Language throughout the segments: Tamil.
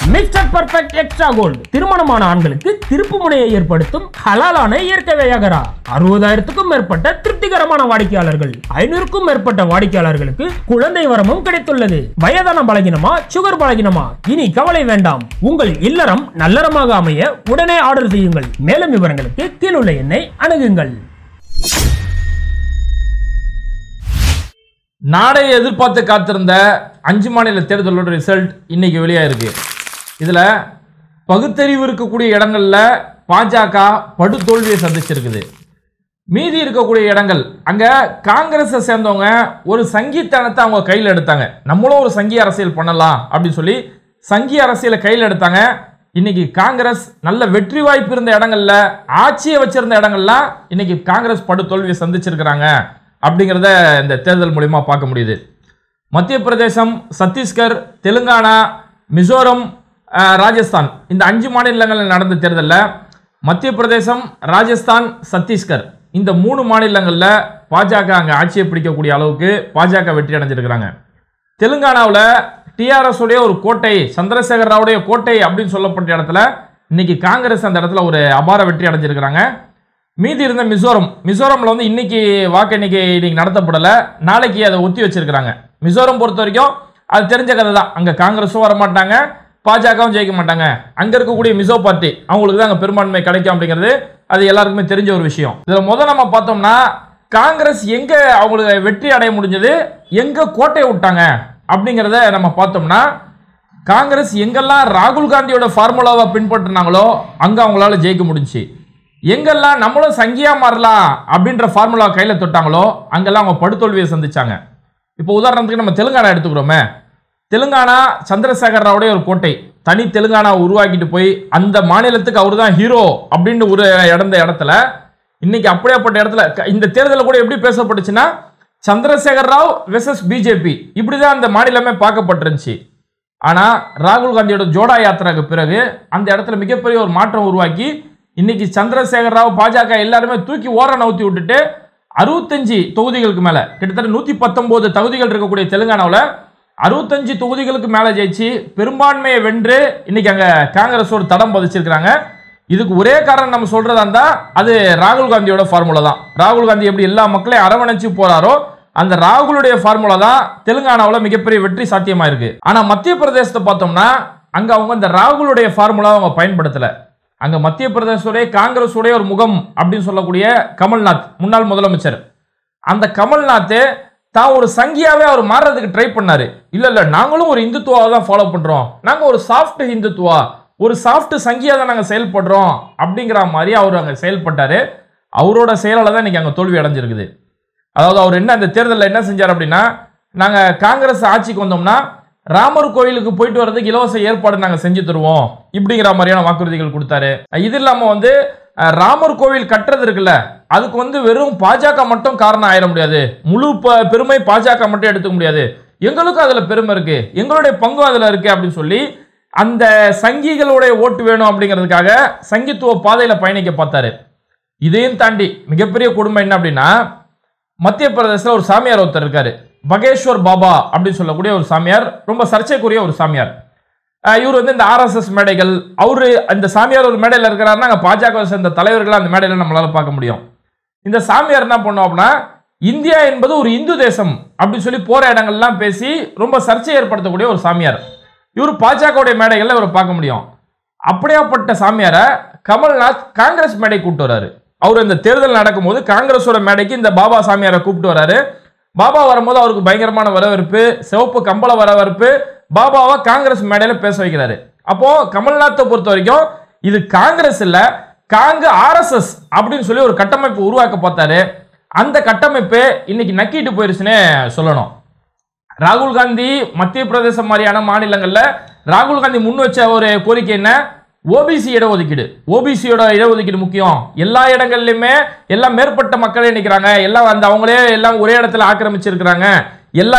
மிஸ்டர் பர்ஃபெக்ட் எக்ஸ்ட்ரா கோல்டு திருமணமான ஆண்களுக்கு திருப்பு முனையை ஏற்படுத்தும் ஹலாலான இயற்கை வியாகரா அறுபதாயிரத்துக்கும் மேற்பட்ட திருப்திகரமான வாடிக்கையாளர்கள் ஐநூறுக்கும் மேற்பட்ட வாடிக்கையாளர்களுக்கு குழந்தை வரமும் கிடைத்துள்ளது வயதான பலகினமா சுகர் பலகினமா இனி கவலை வேண்டாம் உங்கள் இல்லறம் நல்லறமாக அமைய உடனே ஆர்டர் செய்யுங்கள் மேலும் விவரங்களுக்கு கீழுள்ள எண்ணை அணுகுங்கள் நாடை எதிர்பார்த்து காத்திருந்த அஞ்சு மாநில தேர்தலோட ரிசல்ட் இன்னைக்கு வெளியாயிருக்கு இதில் பகுத்தறிவு இருக்கக்கூடிய இடங்கள்ல பாஜக படு தோல்வியை சந்திச்சிருக்குது மீதி இருக்கக்கூடிய இடங்கள் அங்கே காங்கிரஸை சேர்ந்தவங்க ஒரு சங்கித்தனத்தை அவங்க கையில் எடுத்தாங்க நம்மளும் ஒரு சங்கி அரசியல் பண்ணலாம் அப்படின்னு சொல்லி சங்கி அரசியலை கையில் எடுத்தாங்க இன்னைக்கு காங்கிரஸ் நல்ல வெற்றி வாய்ப்பு இருந்த இடங்கள்ல ஆட்சியை வச்சிருந்த இடங்கள்லாம் இன்னைக்கு காங்கிரஸ் படு தோல்வியை சந்திச்சிருக்கிறாங்க அப்படிங்கிறத இந்த தேர்தல் மூலிமா பார்க்க முடியுது மத்திய பிரதேசம் சத்தீஸ்கர் தெலுங்கானா மிசோரம் அஹ், ராஜஸ்தான் இந்த அஞ்சு மாநிலங்களில் நடந்த தேர்தலில் மத்திய பிரதேசம் ராஜஸ்தான் சத்தீஸ்கர் இந்த மூணு மாநிலங்களில் பாஜக அங்கே ஆட்சியை பிடிக்கக்கூடிய அளவுக்கு பாஜக வெற்றி அடைஞ்சிருக்கிறாங்க தெலுங்கானாவில் டிஆர்எஸ் உடைய ஒரு கோட்டை சந்திரசேகர் ராவுடைய கோட்டை அப்படின்னு சொல்லப்பட்ட இடத்துல இன்னைக்கு காங்கிரஸ் அந்த இடத்துல ஒரு அபார வெற்றி அடைஞ்சிருக்கிறாங்க மீதி இருந்த மிசோரம் மிசோரம்ல வந்து இன்னைக்கு வாக்கு எண்ணிக்கை இன்னைக்கு நடத்தப்படலை நாளைக்கு அதை ஒத்தி வச்சிருக்கிறாங்க மிசோரம் பொறுத்த வரைக்கும் அது தெரிஞ்ச கதை தான் அங்கே காங்கிரஸும் வர மாட்டாங்க பாஜகவும் ஜெயிக்க மாட்டாங்க அங்கே இருக்கக்கூடிய மிசோ பார்ட்டி அவங்களுக்கு தான் அங்கே பெரும்பான்மை கிடைக்கும் அப்படிங்கிறது அது எல்லாருக்குமே தெரிஞ்ச ஒரு விஷயம் இதில் முதல் நம்ம பார்த்தோம்னா காங்கிரஸ் எங்கே அவங்களுக்கு வெற்றி அடைய முடிஞ்சது எங்கே கோட்டையை விட்டாங்க அப்படிங்கிறத நம்ம பார்த்தோம்னா காங்கிரஸ் எங்கெல்லாம் ராகுல் காந்தியோட ஃபார்முலாவை பின்பற்றினாங்களோ அங்கே அவங்களால ஜெயிக்க முடிஞ்சுச்சு எங்கெல்லாம் நம்மளும் சங்கியா மாறலாம் அப்படின்ற ஃபார்முலா கையில் தொட்டாங்களோ அங்கெல்லாம் அவங்க படுதோல்வியை சந்திச்சாங்க இப்போ உதாரணத்துக்கு நம்ம தெலுங்கானா எடுத்துக்கிறோமே தெலுங்கானா சந்திரசேகர் ராவுடைய ஒரு கோட்டை தனி தெலுங்கானா உருவாக்கிட்டு போய் அந்த மாநிலத்துக்கு அவர் தான் ஹீரோ அப்படின்னு ஒரு இடந்த இடத்துல இன்னைக்கு அப்படியேப்பட்ட இடத்துல க- இந்த தேர்தலில் கூட எப்படி பேசப்பட்டுச்சுன்னா சந்திரசேகர் ராவ் வெர்சஸ் பிஜேபி இப்படிதான் அந்த மாநிலமே பார்க்கப்பட்டிருந்துச்சு ஆனா ராகுல் காந்தியோட ஜோடா யாத்திராக்கு பிறகு அந்த இடத்துல மிகப்பெரிய ஒரு மாற்றம் உருவாக்கி இன்னைக்கு சந்திரசேகர் ராவ் பாஜக எல்லாருமே தூக்கி ஓர நவுத்தி விட்டுட்டு அறுபத்தஞ்சு தொகுதிகளுக்கு மேல கிட்டத்தட்ட நூத்தி பத்தொன்பது தொகுதிகள் இருக்கக்கூடிய தெலுங்கானாவில் அறுபத்தஞ்சு தொகுதிகளுக்கு மேல ஜெயிச்சு பெரும்பான்மையை வென்று இன்னைக்கு அங்க காங்கிரஸ் ஒரு தடம் பதிச்சிருக்கிறாங்க இதுக்கு ஒரே காரணம் நம்ம சொல்றதா இருந்தா அது ராகுல் காந்தியோட ஃபார்முலா தான் ராகுல் காந்தி எப்படி எல்லா மக்களையும் அரவணைச்சு போறாரோ அந்த ராகுலுடைய ஃபார்முலா தான் தெலுங்கானாவில் மிகப்பெரிய வெற்றி சாத்தியமா இருக்கு ஆனா மத்திய பிரதேசத்தை பார்த்தோம்னா அங்க அவங்க இந்த ராகுலுடைய ஃபார்முலாவை அவங்க பயன்படுத்தல அங்க மத்திய பிரதேசத்துடைய காங்கிரஸுடைய ஒரு முகம் அப்படின்னு சொல்லக்கூடிய கமல்நாத் முன்னாள் முதலமைச்சர் அந்த கமல்நாத் தான் ஒரு சங்கியாவே அவர் மாறுறதுக்கு ட்ரை பண்ணாரு இல்ல இல்ல நாங்களும் ஒரு இந்துத்துவாவை தான் ஃபாலோ பண்றோம் நாங்க ஒரு சாஃப்ட் இந்துத்துவா ஒரு சாஃப்ட் சங்கியா தான் நாங்க செயல்படுறோம் அப்படிங்கிற மாதிரி அவர் அங்க செயல்பட்டாரு அவரோட செயலால தான் இன்னைக்கு அங்க தோல்வி அடைஞ்சிருக்குது அதாவது அவர் என்ன அந்த தேர்தலில் என்ன செஞ்சார் அப்படின்னா நாங்கள் காங்கிரஸ் ஆட்சிக்கு வந்தோம்னா ராமர் கோயிலுக்கு போயிட்டு வர்றதுக்கு இலவச ஏற்பாடு நாங்கள் செஞ்சு தருவோம் இப்படிங்கிற மாதிரியான வாக்குறுதிகள் கொடுத்தாரு இது இல்லாமல் வந்து அஹ், ராமர் கோவில் கட்டுறது இருக்குல்ல அதுக்கு வந்து வெறும் பாஜக மட்டும் காரணம் ஆயிட முடியாது முழு ப- பெருமை பாஜக மட்டும் எடுத்துக்க முடியாது எங்களுக்கும் அதில் பெருமை இருக்கு எங்களுடைய பங்கும் அதில் இருக்கு அப்படின்னு சொல்லி அந்த சங்கிகளுடைய ஓட்டு வேணும் அப்படிங்கிறதுக்காக சங்கித்துவ பாதையில் பயணிக்க பார்த்தாரு இதையும் தாண்டி மிகப்பெரிய கொடுமை என்ன அப்படின்னா மத்திய பிரதேசத்தில் ஒரு சாமியார் ஒருத்தர் இருக்காரு பகேஸ்வர் பாபா அப்படின்னு சொல்லக்கூடிய ஒரு சாமியார் ரொம்ப சர்ச்சைக்குரிய ஒரு சாமியார் அஹ் இவர் வந்து இந்த ஆர்எஸ்எஸ் மேடைகள் அவரு அந்த சாமியார் ஒரு மேடையில் இருக்கிறாருன்னா அங்கே பாஜக சேர்ந்த தலைவர்கள் அந்த மேடையில் நம்மளால பார்க்க முடியும் இந்த சாமியார் என்ன பண்ணோம் அப்படின்னா இந்தியா என்பது ஒரு இந்து தேசம் அப்படின்னு சொல்லி போற இடங்கள்லாம் பேசி ரொம்ப சர்ச்சை ஏற்படுத்தக்கூடிய ஒரு சாமியார் இவர் பாஜகவுடைய மேடைகளில் இவரை பார்க்க முடியும் அப்படியாப்பட்ட சாமியாரை கமல்நாத் காங்கிரஸ் மேடை கூப்பிட்டு வராரு அவர் இந்த தேர்தல் நடக்கும்போது காங்கிரஸோட மேடைக்கு இந்த பாபா சாமியாரை கூப்பிட்டு வராரு பாபா வரும்போது அவருக்கு பயங்கரமான வரவேற்பு சிவப்பு கம்பள வரவேற்பு பாபாவை காங்கிரஸ் மேடையில பேச வைக்கிறாரு அப்போ கமல்நாத்தை பொறுத்த வரைக்கும் இது காங்கிரஸ் இல்ல காங்க ஆர்எஸ்எஸ் அப்படின்னு சொல்லி ஒரு கட்டமைப்பு உருவாக்க பார்த்தாரு அந்த கட்டமைப்பு இன்னைக்கு நக்கிட்டு போயிருச்சுன்னே சொல்லணும் ராகுல் காந்தி மத்திய பிரதேசம் மாதிரியான மாநிலங்கள்ல ராகுல் காந்தி முன் வச்ச ஒரு கோரிக்கை என்ன ஓபிசி இடஒதுக்கீடு ஓபிசியோட இடஒதுக்கீடு முக்கியம் எல்லா இடங்கள்லையுமே எல்லாம் மேற்பட்ட மக்களே நிற்கிறாங்க எல்லாம் அந்த அவங்களே எல்லாம் ஒரே இடத்துல ஆக்கிரமிச்சிருக்கிறாங்க எல்லா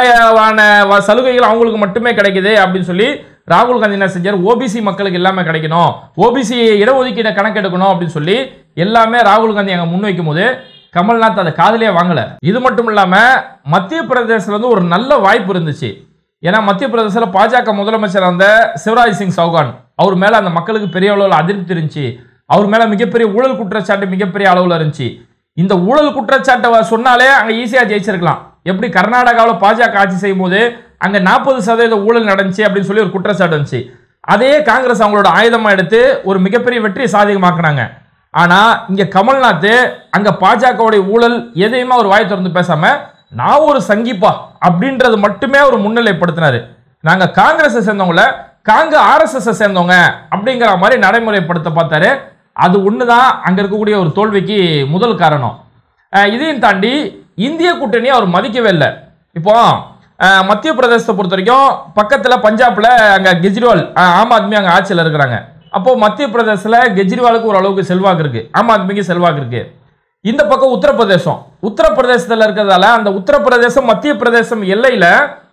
வ- சலுகைகளும் அவங்களுக்கு மட்டுமே கிடைக்குது அப்படின்னு சொல்லி ராகுல் காந்தி என்ன செஞ்சார் ஓபிசி மக்களுக்கு எல்லாமே கிடைக்கணும் ஓபிசி இடஒதுக்கீடை கணக்கெடுக்கணும் அப்படின்னு சொல்லி எல்லாமே ராகுல் காந்தி அங்கே முன்வைக்கும் போது கமல்நாத் அதை காதலியே வாங்கல இது மட்டும் இல்லாம மத்திய பிரதேசத்துல வந்து ஒரு நல்ல வாய்ப்பு இருந்துச்சு ஏன்னா மத்திய பிரதேசத்தில் பாஜக முதலமைச்சர் அந்த சிவராஜ் சிங் சௌகான் அவர் மேல அந்த மக்களுக்கு பெரிய அளவில் அதிருப்தி இருந்துச்சு அவர் மேல மிகப்பெரிய ஊழல் குற்றச்சாட்டு மிகப்பெரிய அளவில் இருந்துச்சு இந்த ஊழல் குற்றச்சாட்டை வ- சொன்னாலே அங்க ஈஸியா ஜெயிச்சிருக்கலாம் எப்படி கர்நாடகாவில் பாஜக ஆட்சி செய்யும் போது அங்க நாற்பது சதவீத ஊழல் நடந்துச்சு அப்படின்னு சொல்லி ஒரு குற்றச்சாட்டு இருந்துச்சு அதையே காங்கிரஸ் அவங்களோட ஆயுதமா எடுத்து ஒரு மிகப்பெரிய வெற்றியை சாதிகமாக்குனாங்க ஆனா இங்க கமல்நாத் அங்க பாஜகவுடைய ஊழல் எதையுமே அவர் வாய் திறந்து பேசாம நான் ஒரு சங்கிப்பா அப்படின்றது மட்டுமே அவர் முன்னிலைப்படுத்தினாரு நாங்க காங்கிரஸை சேர்ந்தவங்கள காங்க ஆர்எஸ்எஸ் சேர்ந்தவங்க அப்படிங்கிற மாதிரி நடைமுறைப்படுத்த பார்த்தாரு அது ஒண்ணுதான் அங்க இருக்கக்கூடிய ஒரு தோல்விக்கு முதல் காரணம் அஹ் இதையும் தாண்டி இந்திய கூட்டணியை அவர் மதிக்கவே இல்லை இப்போ அஹ், மத்திய பிரதேசத்தை பொறுத்த வரைக்கும் பக்கத்துல பஞ்சாப்ல அங்க கெஜ்ரிவால் அஹ், ஆம் ஆத்மி அங்க ஆட்சியில் இருக்கிறாங்க அப்போ மத்திய பிரதேசத்துல கெஜ்ரிவாலுக்கு ஒரு அளவுக்கு செல்வாக்கு இருக்கு ஆம் ஆத்மிக்கு செல்வாக்கு இருக்கு இந்த பக்கம் உத்தரப்பிரதேசம் உத்தரப்பிரதேசத்துல இருக்கிறதால அந்த உத்தரப்பிரதேசம் மத்திய பிரதேசம் எல்லையில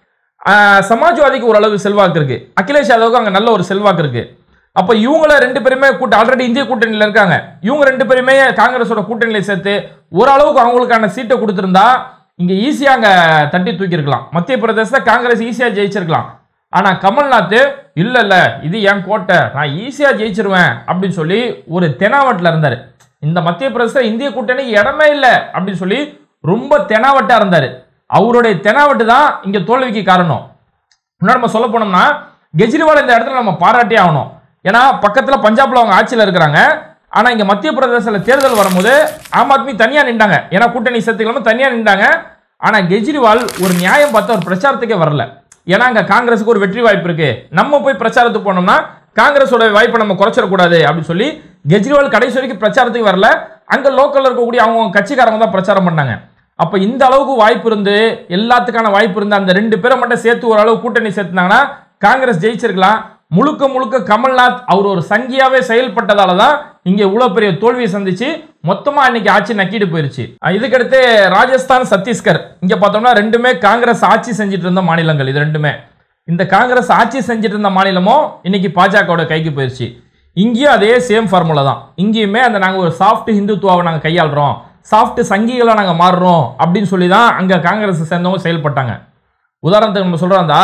ஆஹ், சமாஜ்வாதிக்கு ஓரளவு செல்வாக்கு இருக்கு அகிலேஷ் யாதவுக்கு அங்க நல்ல ஒரு செல்வாக்கு இருக்கு அப்ப இவங்கள ரெண்டு பேருமே கூட்ட ஆல்ரெடி இந்திய கூட்டணியில இருக்காங்க இவங்க ரெண்டு பேருமே காங்கிரஸோட கூட்டணியில சேர்த்து ஓரளவுக்கு அவங்களுக்கான சீட்டை கொடுத்திருந்தா இங்க ஈஸியா அங்க தட்டி தூக்கியிருக்கலாம் மத்திய பிரதேசத்துல காங்கிரஸ் ஈஸியா ஜெயிச்சிருக்கலாம் ஆனா கமல்நாத் இல்ல இல்ல இது என் கோட்டை நான் ஈஸியா ஜெயிச்சிருவேன் அப்படின்னு சொல்லி ஒரு தெனாவட்டில் இருந்தாரு இந்த மத்திய பிரதேச இந்திய கூட்டணி இடமே இல்லை அப்படின்னு சொல்லி ரொம்ப தெனாவட்டா இருந்தாரு அவருடைய தெனாவட்டு தான் இங்க தோல்விக்கு காரணம் இன்னும் நம்ம சொல்ல போனோம்னா கெஜ்ரிவால் இந்த இடத்துல நம்ம பாராட்டியே ஆகணும் ஏன்னா பக்கத்துல பஞ்சாப்ல அவங்க ஆட்சியில் இருக்கிறாங்க ஆனா இங்க மத்திய பிரதேசத்துல தேர்தல் வரும்போது ஆம் ஆத்மி தனியா நின்றாங்க ஏன்னா கூட்டணி சேர்த்துக்கலாம தனியா நின்றாங்க ஆனா கெஜ்ரிவால் ஒரு நியாயம் பார்த்து அவர் பிரச்சாரத்துக்கே வரல ஏன்னா அங்க காங்கிரஸுக்கு ஒரு வெற்றி வாய்ப்பு இருக்கு நம்ம போய் பிரச்சாரத்துக்கு போனோம்னா காங்கிரஸோட வாய்ப்பை நம்ம குறைச்சிடக்கூடாது அப்படின்னு சொல்லி கெஜ்ரிவால் கடைசி வரைக்கும் பிரச்சாரத்துக்கு வரல அங்க லோக்கல்ல இருக்கக்கூடிய அவங்க கட்சிக்காரங்க தான் பிரச்சாரம் பண்ணாங்க அப்ப இந்த அளவுக்கு வாய்ப்பு இருந்து எல்லாத்துக்கான வாய்ப்பு இருந்து அந்த ரெண்டு பேரை மட்டும் சேர்த்து ஓரளவு கூட்டணி சேர்த்துனாங்கன்னா காங்கிரஸ் ஜெயிச்சிருக்கலாம் முழுக்க முழுக்க கமல்நாத் அவர் ஒரு சங்கியாவே செயல்பட்டதால தான் இங்க இவ்வளவு பெரிய தோல்வியை சந்திச்சு மொத்தமா இன்னைக்கு ஆட்சி நக்கிட்டு போயிருச்சு அஹ் இதுக்கடுத்து ராஜஸ்தான் சத்தீஸ்கர் இங்க பார்த்தோம்னா ரெண்டுமே காங்கிரஸ் ஆட்சி செஞ்சுட்டு இருந்த மாநிலங்கள் இது ரெண்டுமே இந்த காங்கிரஸ் ஆட்சி செஞ்சுட்டு இருந்த மாநிலமும் இன்னைக்கு பாஜகவோட கைக்கு போயிருச்சு இங்கேயும் அதே சேம் ஃபார்முலா தான் இங்கேயுமே அந்த நாங்கள் ஒரு சாஃப்ட் ஹிந்துத்துவாவை நாங்கள் கையாளுறோம் சாஃப்ட் சங்கிகளை நாங்கள் மாறுறோம் அப்படின்னு சொல்லி தான் அங்கே காங்கிரஸ் சேர்ந்தவங்க செயல்பட்டாங்க உதாரணத்துக்கு நம்ம சொல்கிறோம்டா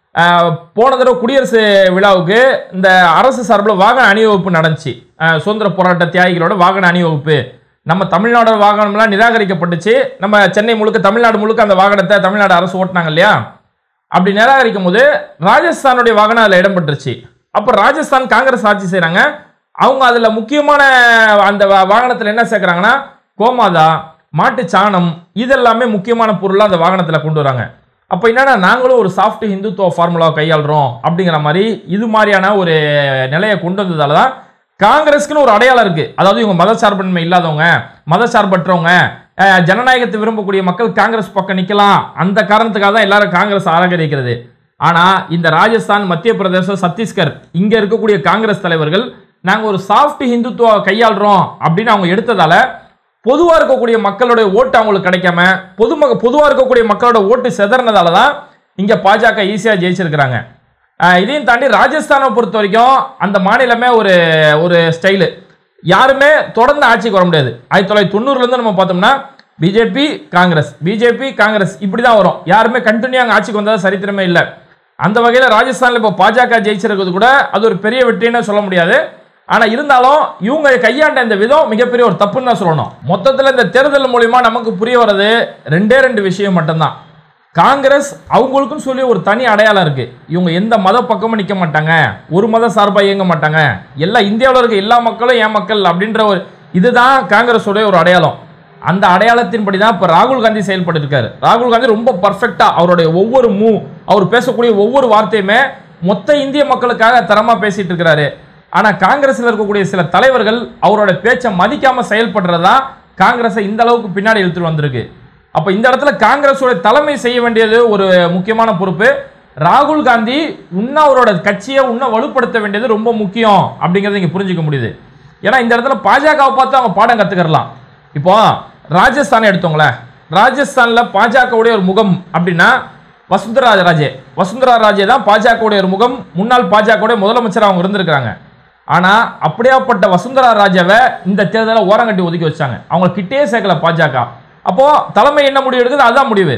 போன தடவை குடியரசு விழாவுக்கு இந்த அரசு சார்பில் வாகன அணிவகுப்பு நடந்துச்சு அஹ், சுதந்திர போராட்ட தியாகிகளோட வாகன அணிவகுப்பு நம்ம தமிழ்நாடு வாகனம்லாம் நிராகரிக்கப்பட்டுச்சு நம்ம சென்னை முழுக்க தமிழ்நாடு முழுக்க அந்த வாகனத்தை தமிழ்நாடு அரசு ஓட்டினாங்க இல்லையா அப்படி நிராகரிக்கும் போது ராஜஸ்தானுடைய வாகனம் அதில் இடம்பெற்றுச்சு அப்போ ராஜஸ்தான் காங்கிரஸ் ஆட்சி செய்கிறாங்க அவங்க அதில் முக்கியமான அந்த வா- வாகனத்தில் என்ன சேர்க்குறாங்கன்னா கோமாதா மாட்டு சாணம் இதெல்லாமே முக்கியமான பொருளாக அந்த வாகனத்தில் கொண்டு வராங்க அப்போ என்னன்னா நாங்களும் ஒரு சாஃப்ட் ஹிந்துத்துவ ஃபார்முலாவை கையாளுறோம் அப்படிங்கிற மாதிரி இது மாதிரியான ஒரு நிலையை கொண்டு வந்ததால தான் காங்கிரஸ்க்குன்னு ஒரு அடையாளம் இருக்கு அதாவது இவங்க மதச்சார்பின்மை இல்லாதவங்க மதச்சார்பற்றவங்க அஹ், ஜனநாயகத்தை விரும்பக்கூடிய மக்கள் காங்கிரஸ் பக்கம் நிக்கலாம் அந்த காரணத்துக்காக தான் எல்லாரும் காங்கிரஸ் ஆராகரிக்கிறது ஆனா இந்த ராஜஸ்தான் மத்திய பிரதேசம் சத்தீஸ்கர் இங்க இருக்கக்கூடிய காங்கிரஸ் தலைவர்கள் நாங்க ஒரு சாஃப்ட் ஹிந்துத்துவ கையாளுறோம் அப்படின்னு அவங்க எடுத்ததால பொதுவா இருக்கக்கூடிய மக்களுடைய ஓட்டு அவங்களுக்கு கிடைக்காம பொதுமக பொதுவா இருக்கக்கூடிய மக்களோட ஓட்டு செதறினதால தான் இங்க பாஜக ஈஸியா ஜெயிச்சிருக்கிறாங்க ஆஹ் இதையும் தாண்டி ராஜஸ்தானை பொறுத்த வரைக்கும் அந்த மாநிலமே ஒரு ஒரு ஸ்டைலு யாருமே தொடர்ந்து ஆட்சிக்கு வர முடியாது ஆயிரத்தி தொள்ளாயிரத்தி தொண்ணூறுலேருந்து நம்ம பார்த்தோம்னா பிஜேபி காங்கிரஸ் பிஜேபி காங்கிரஸ் இப்படி தான் வரும் யாருமே கண்டினியூ அங்கே ஆட்சிக்கு வந்தது சரித்திரமே இல்லை அந்த வகையில் ராஜஸ்தானில் இப்போ பாஜக ஜெயிச்சிருக்கிறது கூட அது ஒரு பெரிய வெற்றின்னு சொல்ல முடியாது ஆனால் இருந்தாலும் இவங்க கையாண்ட இந்த விதம் மிகப்பெரிய ஒரு தப்புன்னு தான் சொல்லணும் மொத்தத்தில் இந்த தேர்தல் மூலிமா நமக்கு புரிய வர்றது ரெண்டே ரெண்டு விஷயம் மட்டும்தான் காங்கிரஸ் அவங்களுக்குன்னு சொல்லி ஒரு தனி அடையாளம் இருக்கு இவங்க எந்த மத பக்கமும் நிற்க மாட்டாங்க ஒரு மத சார்பாக இயங்க மாட்டாங்க எல்லா இந்தியாவில் இருக்க எல்லா மக்களும் என் மக்கள் அப்படின்ற ஒரு இதுதான் காங்கிரஸோட ஒரு அடையாளம் அந்த அடையாளத்தின்படி தான் இப்போ ராகுல் காந்தி செயல்பட்டு இருக்காரு ராகுல் காந்தி ரொம்ப பர்ஃபெக்டாக அவருடைய ஒவ்வொரு மூ அவர் பேசக்கூடிய ஒவ்வொரு வார்த்தையுமே மொத்த இந்திய மக்களுக்காக தரமா பேசிட்டு இருக்கிறாரு ஆனா காங்கிரஸ்ல இருக்கக்கூடிய சில தலைவர்கள் அவரோட பேச்சை மதிக்காம செயல்படுறதா காங்கிரஸை இந்த அளவுக்கு பின்னாடி இழுத்துட்டு வந்திருக்கு அப்ப இந்த இடத்துல காங்கிரஸோட தலைமை செய்ய வேண்டியது ஒரு முக்கியமான பொறுப்பு ராகுல் காந்தி இன்னும் அவரோட கட்சியை இன்னும் வலுப்படுத்த வேண்டியது ரொம்ப முக்கியம் அப்படிங்கறத இங்க புரிஞ்சுக்க முடியுது ஏன்னா இந்த இடத்துல பாஜகவை பார்த்து அவங்க பாடம் கத்துக்கிறலாம் இப்போ ராஜஸ்தானை எடுத்தோங்களேன் ராஜஸ்தான்ல பாஜகவுடைய ஒரு முகம் அப்படின்னா வசுந்தரா ராஜே வசுந்தரா ராஜே தான் பாஜகவுடைய ஒரு முகம் முன்னாள் பாஜகவுடைய முதலமைச்சர் அவங்க இருந்திருக்கிறாங்க ஆனா அப்படியாப்பட்ட வசுந்தரா ராஜாவை இந்த தேர்தலை ஓரங்கட்டி ஒதுக்கி வச்சாங்க அவங்க கிட்டே சேர்க்கல பாஜக அப்போ தலைமை என்ன முடிவு எடுக்குது அதுதான் முடிவு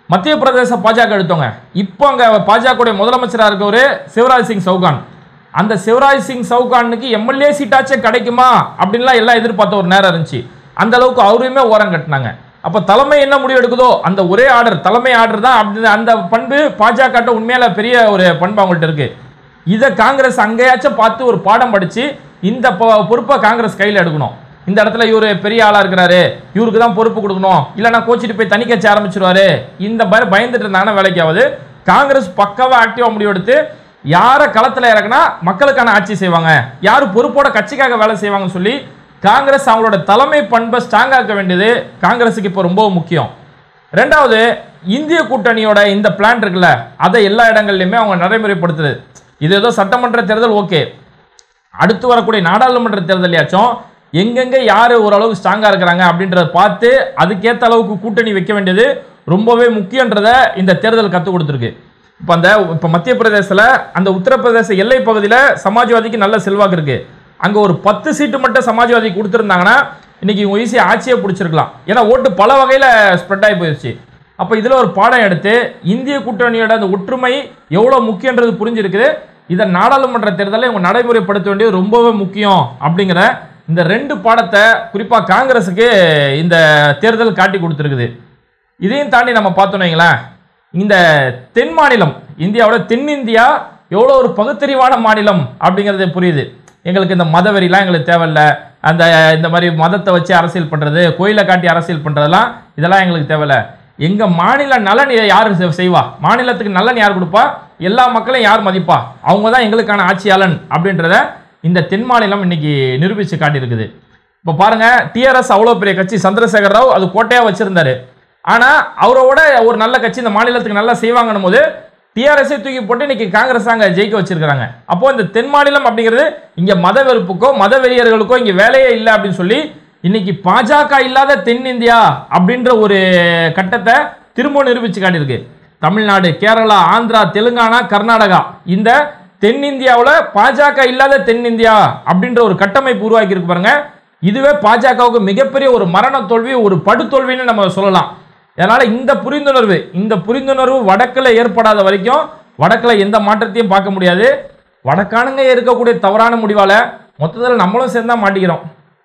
மத்திய பிரதேச பாஜக எடுத்தவங்க இப்போ அங்க பாஜக முதலமைச்சராக இருக்கவர் சிவராஜ் சிங் சௌகான் அந்த சிவராஜ் சிங் சௌகானுக்கு எம்எல்ஏ சீட்டாச்சே கிடைக்குமா அப்படின்லாம் எல்லாம் எதிர்பார்த்த ஒரு நேரம் இருந்துச்சு அந்த அளவுக்கு அவரையுமே ஓரம் கட்டினாங்க அப்போ தலைமை என்ன முடிவு எடுக்குதோ அந்த ஒரே ஆர்டர் தலைமை ஆர்டர் தான் அப்படி அந்த பண்பு பாஜக உண்மையில பெரிய ஒரு பண்பு அவங்கள்ட்ட இருக்கு இதை காங்கிரஸ் அங்கேயாச்சும் பார்த்து ஒரு பாடம் படிச்சு இந்த பொ- பொறுப்பை காங்கிரஸ் கையில் எடுக்கணும் இந்த இடத்துல இவர் பெரிய ஆளா இருக்கிறாரு இவருக்கு தான் பொறுப்பு கொடுக்கணும் இல்லைன்னா கோச்சிட்டு போய் தனி கட்சி ஆரம்பிச்சிருவாரு இந்த மாதிரி பயந்துட்டு இருந்தாங்கன்னா வேலைக்காவது காங்கிரஸ் பக்காவா ஆக்டிவா முடிவெடுத்து யாரை களத்துல இறக்குனா மக்களுக்கான ஆட்சி செய்வாங்க யார் பொறுப்போட கட்சிக்காக வேலை செய்வாங்கன்னு சொல்லி காங்கிரஸ் அவங்களோட தலைமை பண்பை ஸ்ட்ராங் ஆக்க வேண்டியது காங்கிரஸுக்கு இப்போ ரொம்ப முக்கியம் ரெண்டாவது இந்திய கூட்டணியோட இந்த பிளான் இருக்குல்ல அதை எல்லா இடங்கள்லையுமே அவங்க நடைமுறைப்படுத்துது இது ஏதோ சட்டமன்ற தேர்தல் ஓகே அடுத்து வரக்கூடிய நாடாளுமன்ற தேர்தலையாச்சும் எங்கெங்க யார் ஓரளவுக்கு ஸ்ட்ராங்காக இருக்கிறாங்க அப்படின்றத பார்த்து அதுக்கேற்ற அளவுக்கு கூட்டணி வைக்க வேண்டியது ரொம்பவே முக்கியன்றத இந்த தேர்தல் கற்றுக் கொடுத்துருக்கு இப்போ அந்த இப்போ மத்திய பிரதேசத்தில் அந்த உத்தரப்பிரதேச எல்லை பகுதியில் சமாஜ்வாதிக்கு நல்ல செல்வாக்கு இருக்கு அங்கே ஒரு பத்து சீட்டு மட்டும் சமாஜ்வாதி கொடுத்துருந்தாங்கன்னா இன்னைக்கு இவங்க ஈஸியாக ஆட்சியை பிடிச்சிருக்கலாம் ஏன்னா ஓட்டு பல வகையில் ஸ்ப்ரெட் ஆகி போயிடுச்சு அப்போ இதில் ஒரு பாடம் எடுத்து இந்திய கூட்டணியோட அந்த ஒற்றுமை எவ்வளோ முக்கியன்றது புரிஞ்சிருக்குது இதை நாடாளுமன்ற தேர்தலை இவங்க நடைமுறைப்படுத்த வேண்டியது ரொம்பவே முக்கியம் அப்படிங்கிற இந்த ரெண்டு பாடத்தை குறிப்பாக காங்கிரஸுக்கு இந்த தேர்தல் காட்டி கொடுத்துருக்குது இதையும் தாண்டி நம்ம பார்த்தோம் வைங்களேன் இந்த தென் மாநிலம் இந்தியாவோட தென்னிந்தியா எவ்வளோ ஒரு பகுத்தறிவான மாநிலம் அப்படிங்கிறது புரியுது எங்களுக்கு இந்த மதவெறிலாம் எங்களுக்கு தேவையில்ல அந்த இந்த மாதிரி மதத்தை வச்சு அரசியல் பண்ணுறது கோயிலை காட்டி அரசியல் பண்ணுறதெல்லாம் இதெல்லாம் எங்களுக்கு தேவையில்ல எங்கள் மாநில நலன் இதை யார் செ- செய்வா மாநிலத்துக்கு நலன் யார் கொடுப்பா எல்லா மக்களையும் யார் மதிப்பா அவங்க தான் எங்களுக்கான ஆட்சியாளன் அப்படின்றத இந்த தென் மாநிலம் இன்னைக்கு நிரூபித்து காட்டியிருக்குது இப்போ பாருங்க டிஆர்எஸ் அவ்வளோ பெரிய கட்சி சந்திரசேகர் ராவ் அது கோட்டையாக வச்சிருந்தாரு ஆனால் அவரோட ஒரு நல்ல கட்சி இந்த மாநிலத்துக்கு நல்லா செய்வாங்கன்னும் போது டிஆர்எஸ்ஐ தூக்கி போட்டு இன்னைக்கு காங்கிரஸ் அங்கே ஜெயிக்க வச்சிருக்காங்க அப்போ இந்த தென் மாநிலம் அப்படிங்கிறது இங்கே மத வெறுப்புக்கோ மத வெறியர்களுக்கோ இங்கே வேலையே இல்லை அப்படின்னு சொல்லி இன்னைக்கு பாஜக இல்லாத தென்னிந்தியா அப்படின்ற ஒரு கட்டத்தை திரும்ப நிரூபிச்சு காட்டியிருக்கு தமிழ்நாடு கேரளா ஆந்திரா தெலுங்கானா கர்நாடகா இந்த தென்னிந்தியாவில் பாஜக இல்லாத தென்னிந்தியா அப்படின்ற ஒரு கட்டமைப்பு உருவாக்கி இருக்கு பாருங்க இதுவே பாஜகவுக்கு மிகப்பெரிய ஒரு மரண தோல்வி ஒரு படுதோல்வின்னு நம்ம சொல்லலாம் அதனால இந்த புரிந்துணர்வு இந்த புரிந்துணர்வு வடக்கில் ஏற்படாத வரைக்கும் வடக்கில் எந்த மாற்றத்தையும் பார்க்க முடியாது வடக்கானுங்க இருக்கக்கூடிய தவறான முடிவால மொத்தத்தில் நம்மளும் சேர்ந்தா மாட்டிக்கிறோம்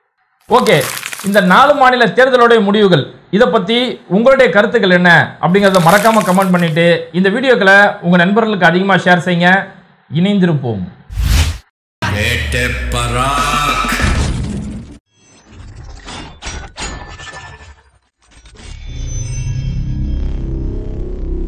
ஓகே இந்த நாலு மாநில தேர்தலுடைய முடிவுகள் இதை பத்தி உங்களுடைய கருத்துக்கள் என்ன அப்படிங்கிறத மறக்காம கமெண்ட் பண்ணிட்டு இந்த வீடியோக்களை உங்க நண்பர்களுக்கு அதிகமாக ஷேர் செய்யுங்க இணைந்திருப்போம் बेटे पराग